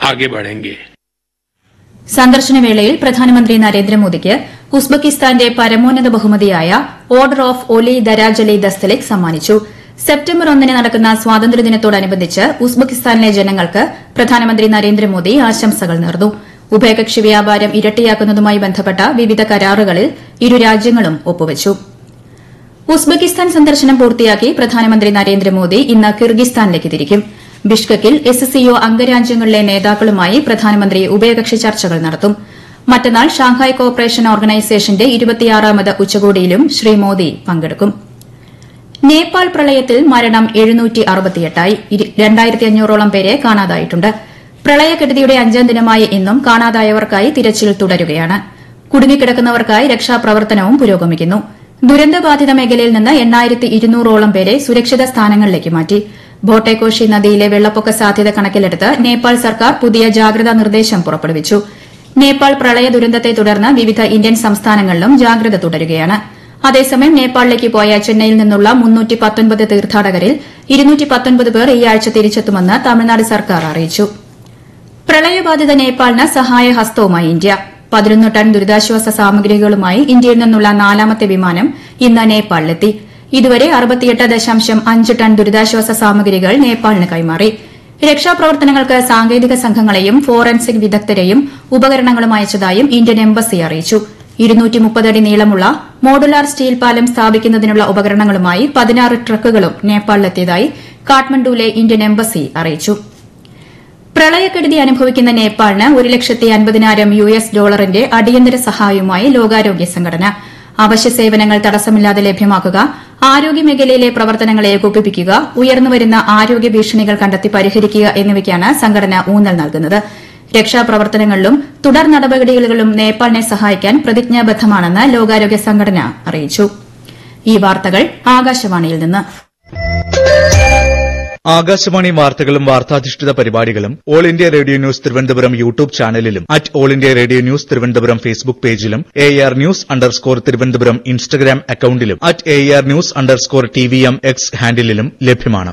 आगे बढ़ेंगे സന്ദർശന വേളയിൽ പ്രധാനമന്ത്രി നരേന്ദ്രമോദിക്ക് ഉസ്ബെക്കിസ്ഥാന്റെ പരമോന്നത ബഹുമതിയായ ഓർഡർ ഓഫ് ഒലി ദരാജലി ദസ്തലിക് സമ്മാനിച്ചു സെപ്റ്റംബർ ഒന്നിന് നടക്കുന്ന സ്വാതന്ത്ര്യദിനത്തോടനുബന്ധിച്ച് ഉസ്ബെക്കിസ്ഥാനിലെ ജനങ്ങൾക്ക് പ്രധാനമന്ത്രി നരേന്ദ്രമോദി ആശംസകൾ നേർന്നു ഉഭയകക്ഷി വ്യാപാരം ഇരട്ടിയാക്കുന്നതുമായി ബന്ധപ്പെട്ട വിവിധ കരാറുകളിൽ ഇരു രാജ്യങ്ങളും ഒപ്പുവച്ചു ഉസ്ബെക്കിസ്ഥാൻ സന്ദർശനം പൂർത്തിയാക്കി പ്രധാനമന്ത്രി നരേന്ദ്രമോദി ഇന്ന് കിർഗിസ്ഥാനിലേക്ക് തിരിക്കും ബിഷ്കെക്കിൽ എസ് സിഒ അംഗരാജ്യങ്ങളിലെ നേതാക്കളുമായി പ്രധാനമന്ത്രി ഉഭയകക്ഷി ചർച്ചകൾ നടത്തും മറ്റന്നാൾ ഷാങ്ഹായ് കോർപ്പറേഷൻ ഓർഗനൈസേഷന്റെ ഇരുപത്തിയാറാമത് ഉച്ചകോടിയിലും ശ്രീ മോദി പങ്കെടുക്കും നേപ്പാൾ പ്രളയത്തിൽ മരണം എഴുന്നൂറ്റിയായി രണ്ടായിരത്തി അഞ്ഞൂറോളം പേരെ കാണാതായിട്ടുണ്ട് പ്രളയക്കെടുതിയുടെ അഞ്ചാം ദിനമായ ഇന്നും കാണാതായവർക്കായി തിരച്ചിൽ തുടരുകയാണ് കുടുങ്ങിക്കിടക്കുന്നവർക്കായി രക്ഷാപ്രവർത്തനവും പുരോഗമിക്കുന്നു ദുരന്തബാധിത മേഖലയിൽ നിന്ന് എണ്ണായിരത്തി ഇരുന്നൂറോളം പേരെ സുരക്ഷിത സ്ഥാനങ്ങളിലേക്ക് മാറ്റി ഭോട്ടേക്കോഷി നദിയിലെ വെള്ളപ്പൊക്ക സാധ്യത കണക്കിലെടുത്ത് നേപ്പാൾ സർക്കാർ പുതിയ ജാഗ്രതാ നിർദ്ദേശം പുറപ്പെടുവിച്ചു നേപ്പാൾ പ്രളയ ദുരന്തത്തെ തുടർന്ന് വിവിധ ഇന്ത്യൻ സംസ്ഥാനങ്ങളിലും ജാഗ്രത തുടരുകയാണ് അതേസമയം നേപ്പാളിലേക്ക് പോയ ചെന്നൈയിൽ നിന്നുള്ള മുന്നൂറ്റി പത്തൊൻപത് തീർത്ഥാടകരിൽ ഇരുന്നൂറ്റി പത്തൊൻപത് പേർ ഈ ആഴ്ച തിരിച്ചെത്തുമെന്ന് തമിഴ്നാട് സർക്കാർ അറിയിച്ചു പ്രളയബാധിത നേപ്പാളിന് സഹായഹസ്തവുമായി ഇന്ത്യ പതിനൊന്ന് ടൺ ദുരിതാശ്വാസ സാമഗ്രികളുമായി ഇന്ത്യയിൽ നിന്നുള്ള നാലാമത്തെ വിമാനം ഇന്ന് നേപ്പാളിലെത്തി ഇതുവരെ അറുപത്തിയെട്ട് ദശാംശം അഞ്ച് ടൺ ദുരിതാശ്വാസ സാമഗ്രികൾ നേപ്പാളിന് കൈമാറി രക്ഷാപ്രവർത്തനങ്ങൾക്ക് സാങ്കേതിക സംഘങ്ങളെയും ഫോറൻസിക് വിദഗ്ധരെയും ഉപകരണങ്ങളും അയച്ചതായും ഇന്ത്യൻ എംബസി അറിയിച്ചു അടി നീളമുള്ള മോഡുലാർ സ്റ്റീൽ പാലം സ്ഥാപിക്കുന്നതിനുള്ള ഉപകരണങ്ങളുമായി പതിനാറ് ട്രക്കുകളും നേപ്പാളിലെത്തിയതായി കാഠ്മണ്ഡുവിലെ ഇന്ത്യൻ എംബസി അറിയിച്ചു പ്രളയക്കെടുതി അനുഭവിക്കുന്ന നേപ്പാളിന് ഒരു ലക്ഷത്തി അൻപതിനായിരം യു എസ് ഡോളറിന്റെ അടിയന്തര സഹായവുമായി ലോകാരോഗ്യ സംഘടന അവശ്യ സേവനങ്ങൾ തടസ്സമില്ലാതെ ലഭ്യമാക്കുക ആരോഗ്യമേഖലയിലെ പ്രവർത്തനങ്ങളെ ഏകോപിപ്പിക്കുക ഉയർന്നുവരുന്ന ആരോഗ്യ ഭീഷണികൾ കണ്ടെത്തി പരിഹരിക്കുക എന്നിവയ്ക്കാണ് സംഘടന ഊന്നൽ നൽകുന്നത് രക്ഷാപ്രവർത്തനങ്ങളിലും തുടർ നടപടികളിലും നേപ്പാളിനെ സഹായിക്കാൻ പ്രതിജ്ഞാബദ്ധമാണെന്ന് ലോകാരോഗ്യ സംഘടന അറിയിച്ചു ഈ വാർത്തകൾ ആകാശവാണിയിൽ നിന്ന് ആകാശവാണി വാർത്തകളും വാർത്താധിഷ്ഠിത പരിപാടികളും All India Radio news Thiruvananthapuram YouTube ചാനലിലും at All India Radio news Thiruvananthapuram Facebook പേജിലും A R news underscore Thiruvananthapuram Instagram അക്കൌണ്ടിലും at A R news underscore T V M X ഹാൻഡിലും ലഭ്യമാണ്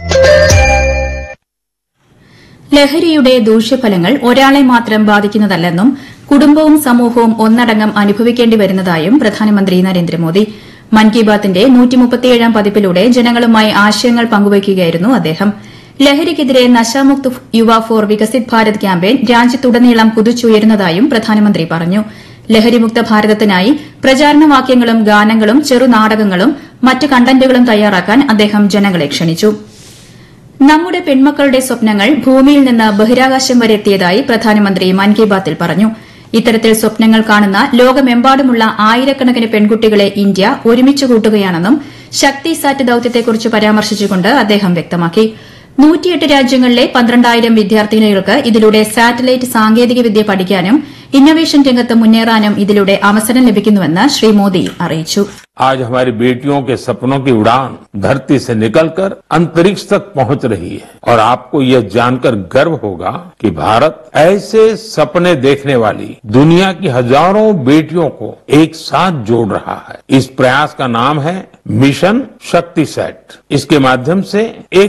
ലഹരിയുടെ ദൂഷ്യഫലങ്ങൾ ഒരാളെ മാത്രം ബാധിക്കുന്നതല്ലെന്നും കുടുംബവും സമൂഹവും ഒന്നടങ്കം അനുഭവിക്കേണ്ടി വരുന്നതായും പ്രധാനമന്ത്രി നരേന്ദ്രമോദി മൻ കി ബാത്തിന്റെ നൂറ്റിമുപ്പത്തിയേഴാം പതിപ്പിലൂടെ ജനങ്ങളുമായി ആശയങ്ങൾ പങ്കുവയ്ക്കുകയായിരുന്നു അദ്ദേഹം ലഹരിക്കെതിരെ നശാമുക്ത് യുവ ഫോർ വികസിത് ഭാരത് ക്യാമ്പയിൻ രാജ്യത്തുടനീളം കുതിച്ചുയരുന്നതായും പ്രധാനമന്ത്രി പറഞ്ഞു ലഹരിമുക്ത ഭാരതത്തിനായി പ്രചാരണവാക്യങ്ങളും ഗാനങ്ങളും ചെറുനാടകങ്ങളും മറ്റ് കണ്ടന്റുകളും തയ്യാറാക്കാൻ അദ്ദേഹം ജനങ്ങളെ ക്ഷണിച്ചു നമ്മുടെ പെൺമക്കളുടെ സ്വപ്നങ്ങൾ ഭൂമിയിൽ നിന്ന് ബഹിരാകാശം വരെ എത്തിയതായി പ്രധാനമന്ത്രി മൻ കി ബാത്തിൽ പറഞ്ഞു ഇത്തരത്തിൽ സ്വപ്നങ്ങൾ കാണുന്ന ലോകമെമ്പാടുമുള്ള ആയിരക്കണക്കിന് പെൺകുട്ടികളെ ഇന്ത്യ ഒരുമിച്ച് കൂട്ടുകയാണെന്നും ശക്തി സാറ്റ് ദൌത്യത്തെക്കുറിച്ച് പരാമർശിച്ചുകൊണ്ട് അദ്ദേഹം വ്യക്തമാക്കി നൂറ്റിയെട്ട് രാജ്യങ്ങളിലെ പന്ത്രണ്ടായിരം വിദ്യാർത്ഥിനികൾക്ക് ഇതിലൂടെ സാറ്റലൈറ്റ് സാങ്കേതികവിദ്യ പഠിക്കാനും ഇന്നൊവേഷൻ രംഗത്ത് മുന്നേറാനും ഇതിലൂടെ അവസരം ലഭിക്കുന്നുവെന്ന് ശ്രീ മോദി അറിയിച്ചു आज हमारी बेटियों के सपनों की उड़ान धरती से निकलकर अंतरिक्ष तक पहुंच रही है और आपको यह जानकर गर्व होगा कि भारत ऐसे सपने देखने वाली दुनिया की हजारों बेटियों को एक साथ जोड़ रहा है इस प्रयास का नाम है मिशन शक्ति सेट इसके माध्यम से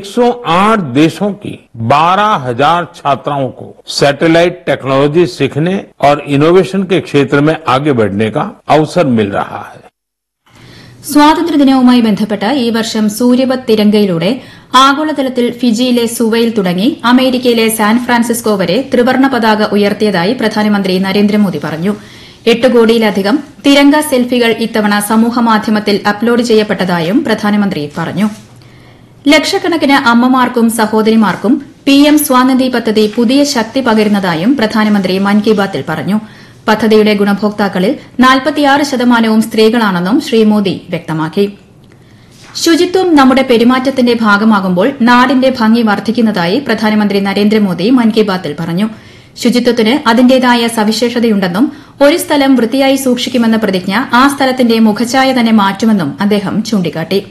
108 देशों की 12,000 छात्राओं को सैटेलाइट टेक्नोलॉजी सीखने और इनोवेशन के क्षेत्र में आगे बढ़ने का अवसर मिल रहा है സ്വാതന്ത്ര്യദിനവുമായി ബന്ധപ്പെട്ട് ഈ വർഷം സൂര്യപത് തിരങ്കയിലൂടെ ആഗോളതലത്തിൽ ഫിജിയിലെ സുവയിൽ തുടങ്ങി അമേരിക്കയിലെ സാൻ ഫ്രാൻസിസ്കോ വരെ ത്രിവർണ്ണ പതാക ഉയർത്തിയതായി പ്രധാനമന്ത്രി നരേന്ദ്രമോദി പറഞ്ഞു എട്ട് കോടിയിലധികം തിരങ്ക സെൽഫികൾ ഇത്തവണ സമൂഹമാധ്യമത്തിൽ അപ്ലോഡ് ചെയ്യപ്പെട്ടതായും പ്രധാനമന്ത്രി പറഞ്ഞു ലക്ഷക്കണക്കിന് അമ്മമാർക്കും സഹോദരിമാർക്കും പിഎം സ്വാനിധി പദ്ധതി പുതിയ ശക്തി പകരുന്നതായും പ്രധാനമന്ത്രി മൻ കി ബാത്തിൽ പറഞ്ഞു പദ്ധതിയുടെ ഗുണഭോക്താക്കളിൽ നാൽപ്പത്തിയാറ് ശതമാനവും സ്ത്രീകളാണെന്നും ശ്രീ മോദി വ്യക്തമാക്കി ശുചിത്വം നമ്മുടെ പെരുമാറ്റത്തിന്റെ ഭാഗമാകുമ്പോൾ നാടിന്റെ ഭംഗി വർദ്ധിക്കുന്നതായി പ്രധാനമന്ത്രി നരേന്ദ്രമോദി മൻ കി ബാത്തിൽ പറഞ്ഞു ശുചിത്വത്തിന് അതിന്റേതായ സവിശേഷതയുണ്ടെന്നും ഒരു സ്ഥലം വൃത്തിയായി സൂക്ഷിക്കുമെന്ന പ്രതിജ്ഞ ആ സ്ഥലത്തിന്റെ മുഖഛായ തന്നെ മാറ്റുമെന്നും അദ്ദേഹം ചൂണ്ടിക്കാട്ടി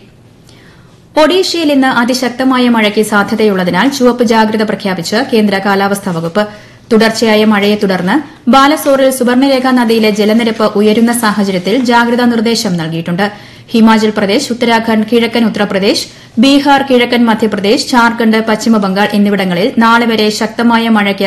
ഒഡീഷയിൽ ഇന്ന് അതിശക്തമായ മഴയ്ക്ക് സാധ്യതയുള്ളതിനാൽ ചുവപ്പ് ജാഗ്രത പ്രഖ്യാപിച്ച് കേന്ദ്ര കാലാവസ്ഥാ വകുപ്പ് തുടർച്ചയായ മഴയെ തുടർന്ന് ബാലസോറിൽ സുവർണരേഖ നദിയിലെ ജലനിരപ്പ് ഉയരുന്ന സാഹചര്യത്തിൽ ജാഗ്രതാ നിർദ്ദേശം നൽകിയിട്ടുണ്ട് ഹിമാചൽ പ്രദേശ് ഉത്തരാഖണ്ഡ് കിഴക്കൻ ഉത്തർപ്രദേശ് ബീഹാർ കിഴക്കൻ മധ്യപ്രദേശ് ഝാർഖണ്ഡ് പശ്ചിമബംഗാൾ എന്നിവിടങ്ങളിൽ നാളെ വരെ ശക്തമായ മഴയ്ക്ക്